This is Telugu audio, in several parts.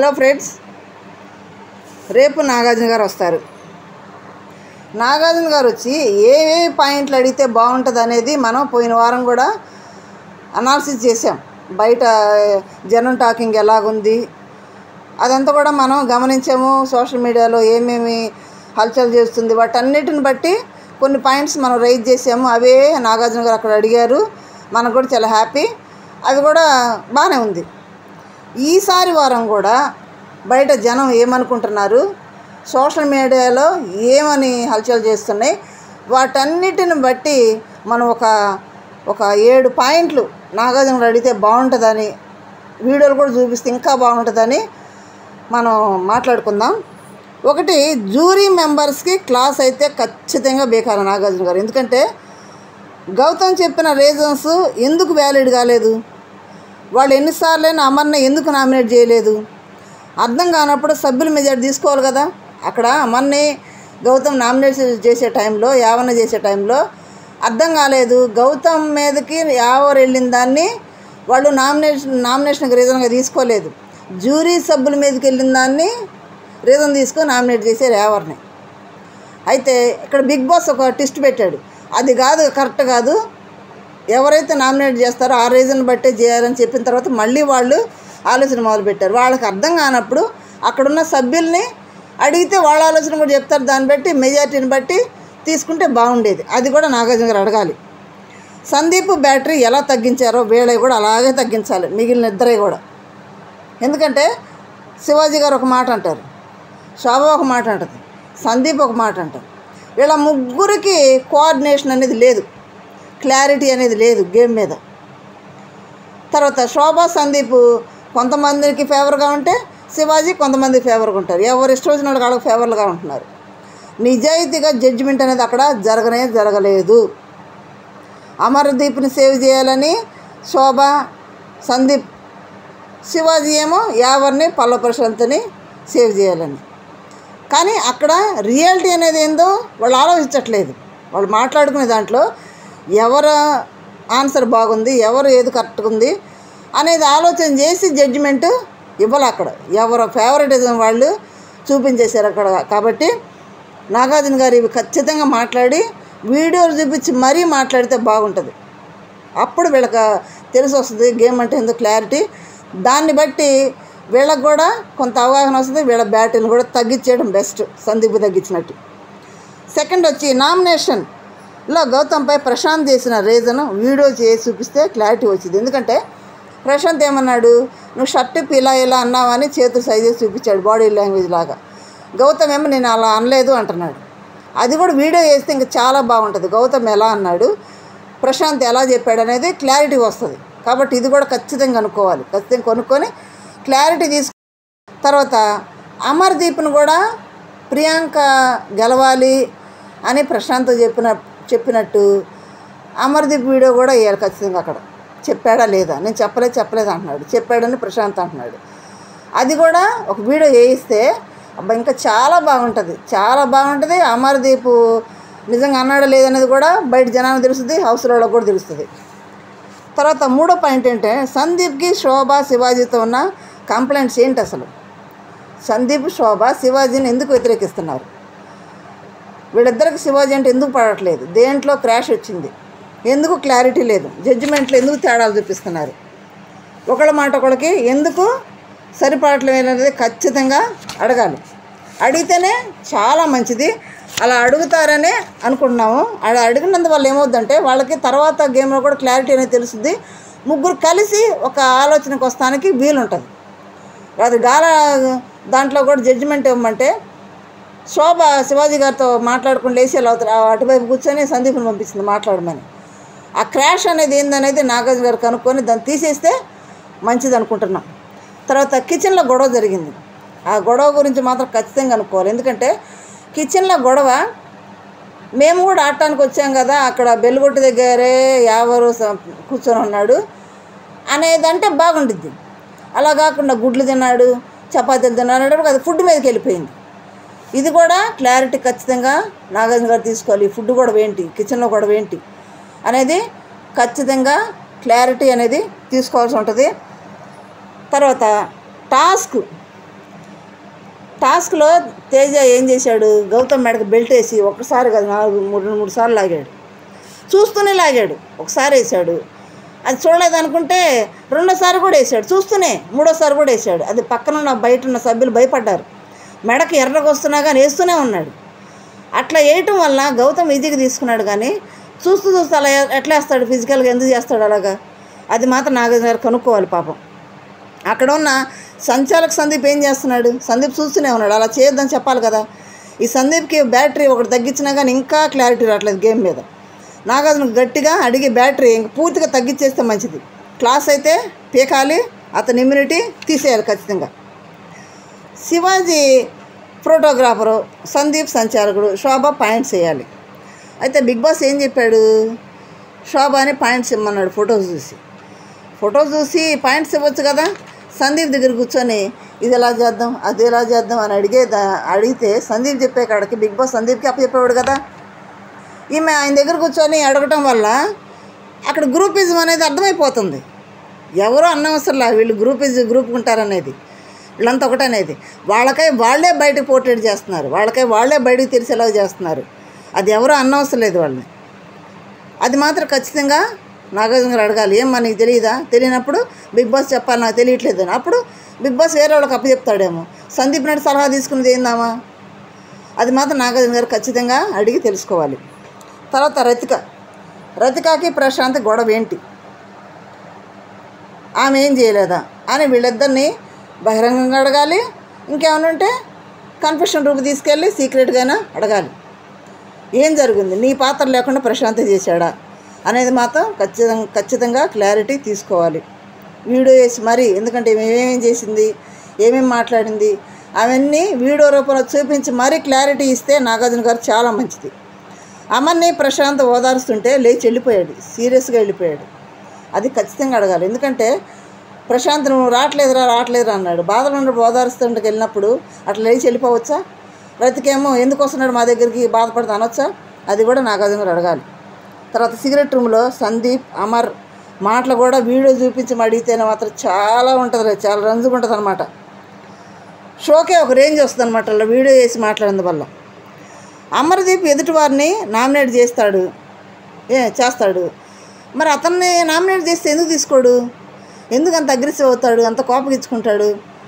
హలో ఫ్రెండ్స్ రేపు నాగార్జున గారు వస్తారు నాగార్జున గారు వచ్చి ఏ ఏ పాయింట్లు అడిగితే బాగుంటుంది అనేది మనం పోయిన వారం కూడా అనాలిసిస్ చేసాం బయట జనం టాకింగ్ ఎలాగుంది అదంతా కూడా మనం గమనించాము సోషల్ మీడియాలో ఏమేమి హల్చల్ చేస్తుంది వాటన్నిటిని బట్టి కొన్ని పాయింట్స్ మనం రైజ్ చేసాము అవే నాగార్జున గారు అక్కడ అడిగారు మనకు కూడా చాలా హ్యాపీ అది కూడా బాగానే ఉంది ఈసారి వారం కూడా బయట జనం ఏమనుకుంటున్నారు సోషల్ మీడియాలో ఏమని హల్చల్ చేస్తున్నాయి వాటన్నిటిని బట్టి మనం ఒక ఒక ఏడు పాయింట్లు నాగార్జున గారు అడిగితే బాగుంటుందని వీడియోలు కూడా చూపిస్తే ఇంకా బాగుంటుందని మనం మాట్లాడుకుందాం ఒకటి జూరీ మెంబర్స్కి క్లాస్ అయితే ఖచ్చితంగా బేకారు నాగార్జున గారు ఎందుకంటే గౌతమ్ చెప్పిన రీజన్స్ ఎందుకు వ్యాలిడ్ కాలేదు వాళ్ళు ఎన్నిసార్లైనా అమర్ని ఎందుకు నామినేట్ చేయలేదు అర్థం కానప్పుడు సభ్యుల మెజార్టీ తీసుకోవాలి కదా అక్కడ అమర్ని గౌతమ్ నామినేట్ చేసే టైంలో యావన్న చేసే టైంలో అర్థం కాలేదు గౌతమ్ మీదకి యావర్ వెళ్ళిన దాన్ని వాళ్ళు నామినేషన్ నామినేషన్కి రీజన్గా తీసుకోలేదు జ్యూరీ సభ్యుల మీదకి వెళ్ళిన దాన్ని రీజన్ తీసుకొని నామినేట్ చేశారు యావర్ని అయితే ఇక్కడ బిగ్ బాస్ ఒక టిస్ట్ పెట్టాడు అది కాదు కరెక్ట్ కాదు ఎవరైతే నామినేట్ చేస్తారో ఆ రీజన్ బట్టే చేయాలని చెప్పిన తర్వాత మళ్ళీ వాళ్ళు ఆలోచన మొదలుపెట్టారు వాళ్ళకి అర్థం కానప్పుడు అక్కడున్న సభ్యుల్ని అడిగితే వాళ్ళ ఆలోచన కూడా చెప్తారు దాన్ని బట్టి మెజార్టీని బట్టి తీసుకుంటే బాగుండేది అది కూడా నాగార్జున గారు అడగాలి సందీప్ బ్యాటరీ ఎలా తగ్గించారో వీళ్ళవి కూడా అలాగే తగ్గించాలి మిగిలిన ఇద్దరే కూడా ఎందుకంటే శివాజీ గారు ఒక మాట అంటారు శోభ ఒక మాట అంటుంది సందీప్ ఒక మాట అంటారు వీళ్ళ ముగ్గురికి కోఆర్డినేషన్ అనేది లేదు క్లారిటీ అనేది లేదు గేమ్ మీద తర్వాత శోభా సందీప్ కొంతమందికి ఫేవర్గా ఉంటే శివాజీ కొంతమంది ఫేవర్గా ఉంటారు ఎవరు ఇష్టం వచ్చిన వాళ్ళకి వాళ్ళకి ఫేవర్గా ఉంటున్నారు నిజాయితీగా జడ్జిమెంట్ అనేది అక్కడ జరగనే జరగలేదు అమర్దీప్ని సేవ్ చేయాలని శోభ సందీప్ శివాజీ ఏమో యావర్ని పల్ల ప్రశాంత్ని సేవ్ చేయాలని కానీ అక్కడ రియాలిటీ అనేది ఏందో వాళ్ళు ఆలోచించట్లేదు వాళ్ళు మాట్లాడుకునే దాంట్లో ఎవరు ఆన్సర్ బాగుంది ఎవరు ఏది కరెక్ట్గా ఉంది అనేది ఆలోచన చేసి జడ్జిమెంట్ ఇవ్వాలి అక్కడ ఎవరు ఫేవరెటిజం వాళ్ళు చూపించేశారు అక్కడ కాబట్టి నాగార్జున గారు ఇవి ఖచ్చితంగా మాట్లాడి వీడియోలు చూపించి మరీ మాట్లాడితే బాగుంటుంది అప్పుడు వీళ్ళకి తెలిసి వస్తుంది గేమ్ అంటే ఎందుకు క్లారిటీ దాన్ని బట్టి వీళ్ళకి కూడా కొంత అవగాహన వస్తుంది వీళ్ళ బ్యాటిల్ని కూడా తగ్గించేయడం బెస్ట్ సందీప్ తగ్గించినట్టు సెకండ్ వచ్చి నామినేషన్లో గౌతమ్పై ప్రశాంత్ చేసిన రీజన్ వీడియో చేసి చూపిస్తే క్లారిటీ వచ్చింది ఎందుకంటే ప్రశాంత్ ఏమన్నాడు నువ్వు షర్ట్ ఇలా ఇలా అన్నావని చేతులు సైజ్ చేసి చూపించాడు బాడీ లాంగ్వేజ్ లాగా గౌతమ్ ఏమో నేను అలా అనలేదు అంటున్నాడు అది కూడా వీడియో వేస్తే ఇంకా చాలా బాగుంటుంది గౌతమ్ ఎలా అన్నాడు ప్రశాంత్ ఎలా చెప్పాడు అనేది క్లారిటీ వస్తుంది కాబట్టి ఇది కూడా ఖచ్చితంగా కనుక్కోవాలి ఖచ్చితంగా కొనుక్కొని క్లారిటీ తీసుకు తర్వాత అమర్దీప్ను కూడా ప్రియాంక గెలవాలి అని ప్రశాంత్ చెప్పిన చెప్పినట్టు అమర్దీప్ వీడియో కూడా వేయాలి ఖచ్చితంగా అక్కడ చెప్పాడా లేదా నేను చెప్పలేదు చెప్పలేదు అంటున్నాడు చెప్పాడని ప్రశాంత్ అంటున్నాడు అది కూడా ఒక వీడియో వేయిస్తే అబ్బా ఇంకా చాలా బాగుంటుంది చాలా బాగుంటుంది అమర్దీప్ నిజంగా అన్నాడా లేదనేది కూడా బయట జనానికి తెలుస్తుంది హౌస్లో వాళ్ళకి కూడా తెలుస్తుంది తర్వాత మూడో పాయింట్ ఏంటంటే సందీప్కి శోభ శివాజీతో ఉన్న కంప్లైంట్స్ ఏంటి అసలు సందీప్ శోభ శివాజీని ఎందుకు వ్యతిరేకిస్తున్నారు వీళ్ళిద్దరికి శివాజీ అంటే ఎందుకు పడట్లేదు దేంట్లో క్రాష్ వచ్చింది ఎందుకు క్లారిటీ లేదు జడ్జిమెంట్లో ఎందుకు తేడాలు చూపిస్తున్నారు ఒకళ్ళ మాట ఒకళ్ళకి ఎందుకు సరిపడట్లేదు అనేది ఖచ్చితంగా అడగాలి అడిగితేనే చాలా మంచిది అలా అడుగుతారనే అనుకుంటున్నాము అలా అడిగినందువల్ల ఏమవుద్దంటే వాళ్ళకి తర్వాత గేమ్లో కూడా క్లారిటీ అనేది తెలుస్తుంది ముగ్గురు కలిసి ఒక ఆలోచనకు వస్తానికి వీలుంటుంది అది గాల దాంట్లో కూడా జడ్జిమెంట్ ఇవ్వమంటే శోభ శివాజీ గారితో మాట్లాడుకుని లేచి వెళ్ళి అవుతారు అటువైపు కూర్చొని సందీప్ని పంపించింది మాట్లాడమని ఆ క్రాష్ అనేది ఏందనేది నాగార్జున గారు కనుక్కొని దాన్ని తీసేస్తే మంచిది అనుకుంటున్నాం తర్వాత కిచెన్లో గొడవ జరిగింది ఆ గొడవ గురించి మాత్రం ఖచ్చితంగా అనుకోవాలి ఎందుకంటే కిచెన్లో గొడవ మేము కూడా ఆడటానికి వచ్చాం కదా అక్కడ బెల్లుగొట్టు దగ్గరే యావరు స- కూర్చొని ఉన్నాడు అనేదంటే బాగుండిద్ది అలా కాకుండా గుడ్లు తిన్నాడు చపాతీలు తిన్నాడు అనేటప్పుడు అది ఫుడ్ మీదకి వెళ్ళిపోయింది ఇది కూడా క్లారిటీ ఖచ్చితంగా నాగార్జున గారు తీసుకోవాలి ఈ ఫుడ్ కూడా ఏంటి కిచెన్లో కూడా ఏంటి అనేది ఖచ్చితంగా క్లారిటీ అనేది తీసుకోవాల్సి ఉంటుంది తర్వాత టాస్క్ టాస్క్లో తేజ ఏం చేశాడు గౌతమ్ మెడకు బెల్ట్ వేసి ఒకసారి కదా నాలుగు మూడు మూడు సార్లు లాగాడు చూస్తూనే లాగాడు ఒకసారి వేసాడు అది చూడలేదు అనుకుంటే రెండోసారి కూడా వేసాడు చూస్తూనే మూడోసారి కూడా వేసాడు అది పక్కన ఉన్న బయట ఉన్న సభ్యులు భయపడ్డారు మెడకి ఎర్రగా వస్తున్నా కానీ వేస్తూనే ఉన్నాడు అట్లా వేయటం వల్ల గౌతమ్ ఈజీగా తీసుకున్నాడు కానీ చూస్తూ చూస్తూ అలా ఎట్లా వేస్తాడు ఫిజికల్గా ఎందుకు చేస్తాడు అలాగా అది మాత్రం నాగార్జున గారు కనుక్కోవాలి పాపం అక్కడ ఉన్న సంచాలక సందీప్ ఏం చేస్తున్నాడు సందీప్ చూస్తూనే ఉన్నాడు అలా చేయొద్దని చెప్పాలి కదా ఈ సందీప్కి బ్యాటరీ ఒకటి తగ్గించినా కానీ ఇంకా క్లారిటీ రావట్లేదు గేమ్ మీద నాగార్జున గట్టిగా అడిగి బ్యాటరీ ఇంక పూర్తిగా తగ్గించేస్తే మంచిది క్లాస్ అయితే పీకాలి అతని ఇమ్యూనిటీ తీసేయాలి ఖచ్చితంగా శివాజీ ఫోటోగ్రాఫరు సందీప్ సంచాలకుడు శోభ పాయింట్స్ వేయాలి అయితే బిగ్ బాస్ ఏం చెప్పాడు శోభాని పాయింట్స్ ఇమ్మన్నాడు ఫొటోస్ చూసి ఫొటోస్ చూసి పాయింట్స్ ఇవ్వచ్చు కదా సందీప్ దగ్గర కూర్చొని ఇది ఎలా చేద్దాం అది ఎలా చేద్దాం అని అడిగే దా- అడిగితే సందీప్ చెప్పే కాడికి బిగ్ బాస్ సందీప్కి అప్పచెప్పేవాడు కదా ఈమె ఆయన దగ్గర కూర్చొని అడగటం వల్ల అక్కడ గ్రూపిజం అనేది అర్థమైపోతుంది ఎవరో అన్నవసరంలా వీళ్ళు గ్రూపిజ్ గ్రూప్ ఉంటారనేది వీళ్ళంతా ఒకటనేది వాళ్ళకై వాళ్ళే బయటకు పోర్ట్రేట్ చేస్తున్నారు వాళ్ళకై వాళ్ళే బయటకు తెలిసేలా చేస్తున్నారు అది ఎవరో అన్నవసరం లేదు వాళ్ళని అది మాత్రం ఖచ్చితంగా నాగార్జున గారు అడగాలి ఏం మనకి తెలియదా తెలియనప్పుడు బిగ్ బాస్ చెప్పాలి నాకు తెలియట్లేదు అని అప్పుడు బిగ్ బాస్ వేరే వాళ్ళకి అప్పచెప్తాడేమో సందీప్ నాయుడు సలహా తీసుకున్నది ఏందామా అది మాత్రం నాగార్జున గారు ఖచ్చితంగా అడిగి తెలుసుకోవాలి తర్వాత రతిక రతికాకి ప్రశాంత్ గొడవ ఏంటి ఆమె ఏం చేయలేదా అని వీళ్ళిద్దరిని బహిరంగంగా అడగాలి ఇంకేమైనా ఉంటే కన్ఫెషన్ రూమ్ తీసుకెళ్ళి సీక్రెట్గానే అడగాలి ఏం జరిగింది నీ పాత్ర లేకుండా ప్రశాంత్ చేశాడా అనేది మాత్రం ఖచ్చితంగా ఖచ్చితంగా క్లారిటీ తీసుకోవాలి వీడియో వేసి మరీ ఎందుకంటే ఈమె ఏమేం చేసింది ఏమేమి మాట్లాడింది అవన్నీ వీడియో రూపంలో చూపించి మరీ క్లారిటీ ఇస్తే నాగార్జున గారు చాలా మంచిది అమర్ని ప్రశాంత్ ఓదారుస్తుంటే లేచి వెళ్ళిపోయాడు సీరియస్గా వెళ్ళిపోయాడు అది ఖచ్చితంగా అడగాలి ఎందుకంటే ప్రశాంత్ నువ్వు రావట్లేదురా రావట్లేదురా అన్నాడు బాధలు ఉన్నప్పుడు ఓదారుస్తుంటే వెళ్ళినప్పుడు అట్లా లేచి వెళ్ళిపోవచ్చా రతికేమో ఎందుకు వస్తున్నాడు మా దగ్గరికి బాధపడుతూ అనొచ్చా అది కూడా నాగార్జున గారు అడగాలి తర్వాత సిగరెట్ రూమ్లో సందీప్ అమర్ మాటలు కూడా వీడియో చూపించి అడిగితేనే మాత్రం చాలా ఉంటుంది చాలా రంజుగా ఉంటుంది అనమాట షోకే ఒక రేంజ్ వస్తుంది అనమాట అలా వీడియో వేసి మాట్లాడిన వల్ల అమర్దీప్ ఎదుటి వారిని నామినేట్ చేస్తాడు ఏ చేస్తాడు మరి అతన్ని నామినేట్ చేస్తే ఎందుకు తీసుకోడు ఎందుకు అంత అగ్రెసివ్ అవుతాడు అంత కోపగించుకుంటాడు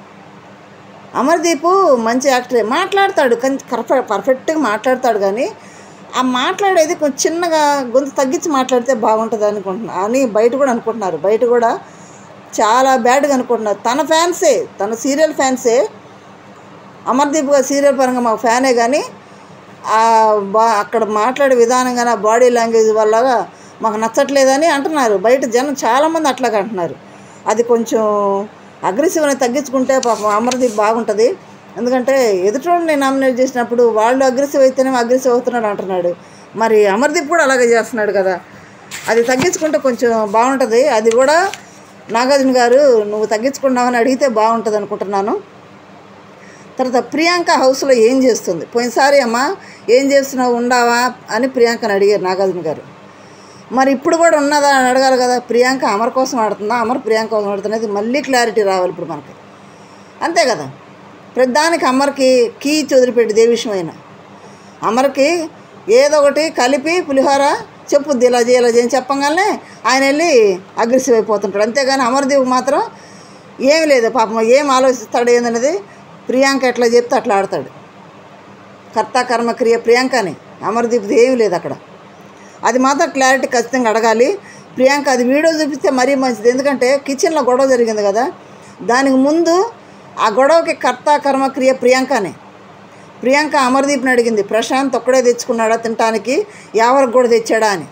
అమర్దీప్ మంచి యాక్టరే మాట్లాడతాడు కానీ కరెక్ట్ పర్ఫెక్ట్గా మాట్లాడతాడు కానీ ఆ మాట్లాడేది కొంచెం చిన్నగా గొంతు తగ్గించి మాట్లాడితే బాగుంటుంది అనుకుంటున్నా అని బయట కూడా అనుకుంటున్నారు బయట కూడా చాలా బ్యాడ్గా అనుకుంటున్నారు తన ఫ్యాన్సే తన సీరియల్ ఫ్యాన్సే అమర్దీప్ గారు సీరియల్ పరంగా మాకు ఫ్యానే కానీ ఆ బా అక్కడ మాట్లాడే విధానం కానీ ఆ బాడీ లాంగ్వేజ్ వల్ల మాకు నచ్చట్లేదని అంటున్నారు బయట జనం చాలామంది అట్లాగే అంటున్నారు అది కొంచెం అగ్రెసివ్ అనేది తగ్గించుకుంటే పాపం అమర్దీప్ బాగుంటుంది ఎందుకంటే ఎదుటోడిని నామినేట్ చేసినప్పుడు వాళ్ళు అగ్రెసివ్ అయితేనే అగ్రెసివ్ అవుతున్నాడు అంటున్నాడు మరి అమర్దీప్ కూడా అలాగే చేస్తున్నాడు కదా అది తగ్గించుకుంటే కొంచెం బాగుంటుంది అది కూడా నాగార్జున గారు నువ్వు తగ్గించుకున్నావని అడిగితే బాగుంటుంది అనుకుంటున్నాను తర్వాత ప్రియాంక హౌస్లో ఏం చేస్తుంది పోయినసారి అమ్మ ఏం చేస్తున్నావు ఉండావా అని ప్రియాంకని అడిగారు నాగార్జున గారు మరి ఇప్పుడు కూడా ఉన్నదా అని అడగాలి కదా ప్రియాంక అమర్ కోసం ఆడుతుందా అమర్ ప్రియాంక కోసం ఆడుతున్నది మళ్ళీ క్లారిటీ రావాలి ఇప్పుడు మనకి అంతే కదా ప్రతిదానికి అమర్కి కీ వదిలిపెట్టి ఏ విషయమైన అమర్కి ఏదో ఒకటి కలిపి పులిహోర చెప్పుద్ది ఇలా చేయి ఇలా చేయని చెప్పగానే ఆయన వెళ్ళి అగ్రెసివ్ అయిపోతుంటాడు అంతేగాని అమర్దీప్ మాత్రం ఏమి లేదు పాపం ఏం ఆలోచిస్తాడు ఏందనేది ప్రియాంక ఎట్లా చెప్తే అట్లా ఆడతాడు కర్త కర్మ క్రియ ప్రియాంకని అమర్దీప్ది ఏమీ లేదు అక్కడ అది మాత్రం క్లారిటీ ఖచ్చితంగా అడగాలి ప్రియాంక అది వీడియో చూపిస్తే మరీ మంచిది ఎందుకంటే కిచెన్లో గొడవ జరిగింది కదా దానికి ముందు ఆ గొడవకి కర్త కర్మ క్రియ ప్రియాంకనే ప్రియాంక అమర్దీప్ని అడిగింది ప్రశాంత్ ఒక్కడే తెచ్చుకున్నాడా తినటానికి ఎవరికి కూడా తెచ్చాడా అని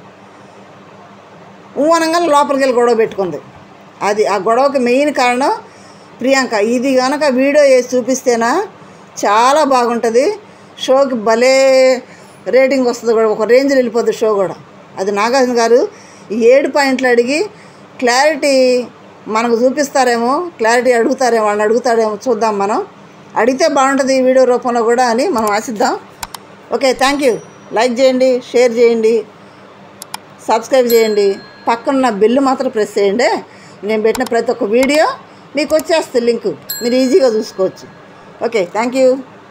ఊవనంగా లోపలికి వెళ్ళి గొడవ పెట్టుకుంది అది ఆ గొడవకి మెయిన్ కారణం ప్రియాంక ఇది కనుక వీడియో వేసి చూపిస్తేనా చాలా బాగుంటుంది షోకి భలే రేటింగ్ వస్తుంది కూడా ఒక రేంజ్లో వెళ్ళిపోద్ది షో కూడా అది నాగార్జున గారు ఈ ఏడు పాయింట్లు అడిగి క్లారిటీ మనకు చూపిస్తారేమో క్లారిటీ అడుగుతారేమో వాళ్ళని అడుగుతాడేమో చూద్దాం మనం అడిగితే బాగుంటుంది ఈ వీడియో రూపంలో కూడా అని మనం ఆశిద్దాం ఓకే థ్యాంక్ యూ లైక్ చేయండి షేర్ చేయండి సబ్స్క్రైబ్ చేయండి పక్కన బిల్లు మాత్రం ప్రెస్ చేయండి నేను పెట్టిన ప్రతి ఒక్క వీడియో మీకు వచ్చేస్తుంది లింకు మీరు ఈజీగా చూసుకోవచ్చు ఓకే థ్యాంక్ యూ